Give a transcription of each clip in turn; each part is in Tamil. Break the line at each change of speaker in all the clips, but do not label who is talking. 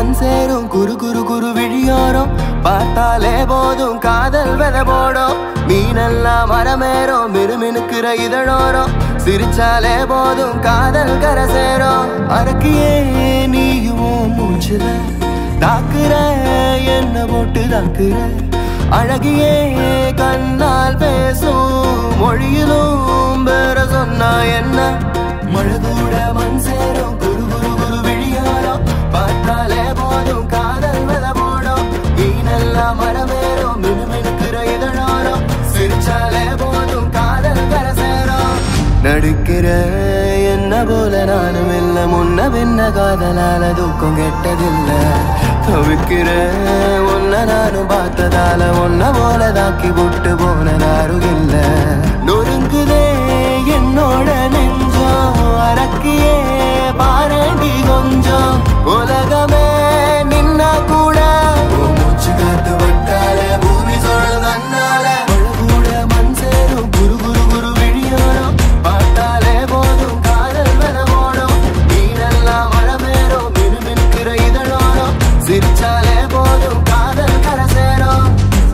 மண் சேரும் குறு குறு குறு விழியோரம் பார்த்தாலே போதும் காதல் வித போடும் மீனெல்லாம் மரமேறும் மினுமினுக்கிற இதழோரம் சிரிச்சாலே போதும் காதல் கரை சேரும் அரக்கியே நீயும் உன் மூச்சுல தாக்குற என்ன போட்டு தாக்குற அழகியே கண்ணால் பேசும் மொழியிலும் பேர சொன்னா என்ன மழை கூட மண் சேரும் குரு குரு குரு விழியாரம் பார்த்தாலே போதும் காதல் வித போடும் ஈனெல்லாம் மரமேறும் மினுமினுக்கிற இதழோரம் சிரிச்சாலே போதும் காதல் கரை சேரும் நடிக்கிற என்ன போல நானும் இல்ல முன்ன பின்ன காதலால தூக்கம் கெட்டதில்ல தவிக்கிற உன்ன நானும் பார்த்ததால உன்ன போல தாக்கி விட்டு போனதாரும் இல்ல நொறுங்குதே என்னோட நெஞ்சம் அரக்கியே பாரண்டி கொஞ்சம் உலகமே நின்னா கூட உன் மூச்சு காத்து விட்டாலே பூமி சொல்லுதன்னால மழை கூட மண் சேரும் குரு குரு குரு விழியோரம் பார்த்தாலே போதும் காதல் வென ஓடும் நீரெல்லாம் மரமேறும் மினுமினுக்கிற இதழோரம் சிரிச்சாலே போதும் காதல் கரை சேரும்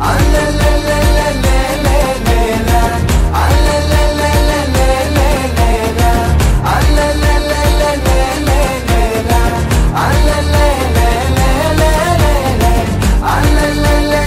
அல்லல்லல்லல்லல்லல்லேல. அல்லல்லல்லல்லல்லல்லேல. அல்லல்லல்லல்லல்லல்லேல. அல்லல்லல்லல்லல்லல்லேல.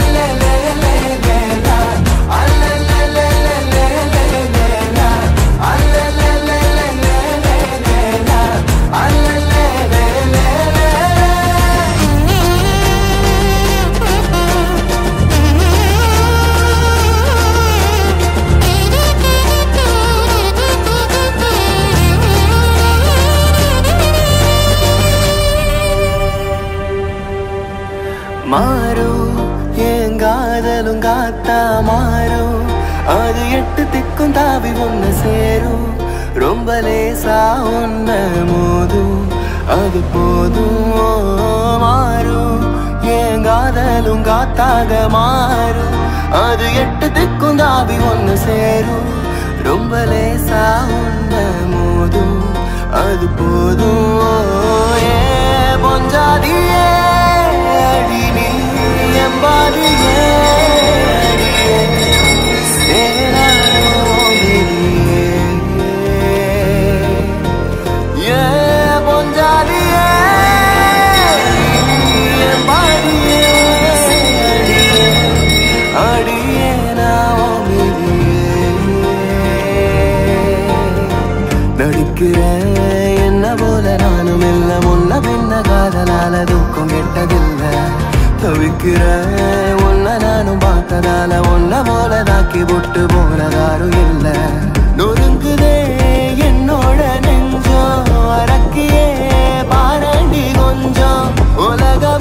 மாறும் என் காதலும் காத்தா மாறும் அது எட்டு திக்கும் தாவி ஒன்று சேரும் ரொம்ப லேசா ஒன்று மோதும் அது போதும் ஓ, மாறும் என் காதலும் காத்தாக மாறும் அது எட்டு திக்கும் தாவி ஒன்று சேரும் ரொம்ப லேசா ஒன்று மோதும் அது போதும் ஓ, ஏ பொஞ்சாதியே அடி நீ எம்பாதியே அடியே ஏனானோ நீயே ஏ பொஞ்சாதியே நீ எம்பாதியே அடியே அடியே நான் நடிக்கிறேன் என்ன போல நானும் இல்ல முன்ன பின்ன காதலால தூக்கம் கெட்டதில்ல தவிக்கிறேன் உன்ன நானும் பார்த்ததால உன்ன போல தாக்கி விட்டு போனதாரும் இல்ல நொறுங்குதே என்னோட நெஞ்சம் அரக்கியே பாரண்டி கொஞ்சம் உலகம்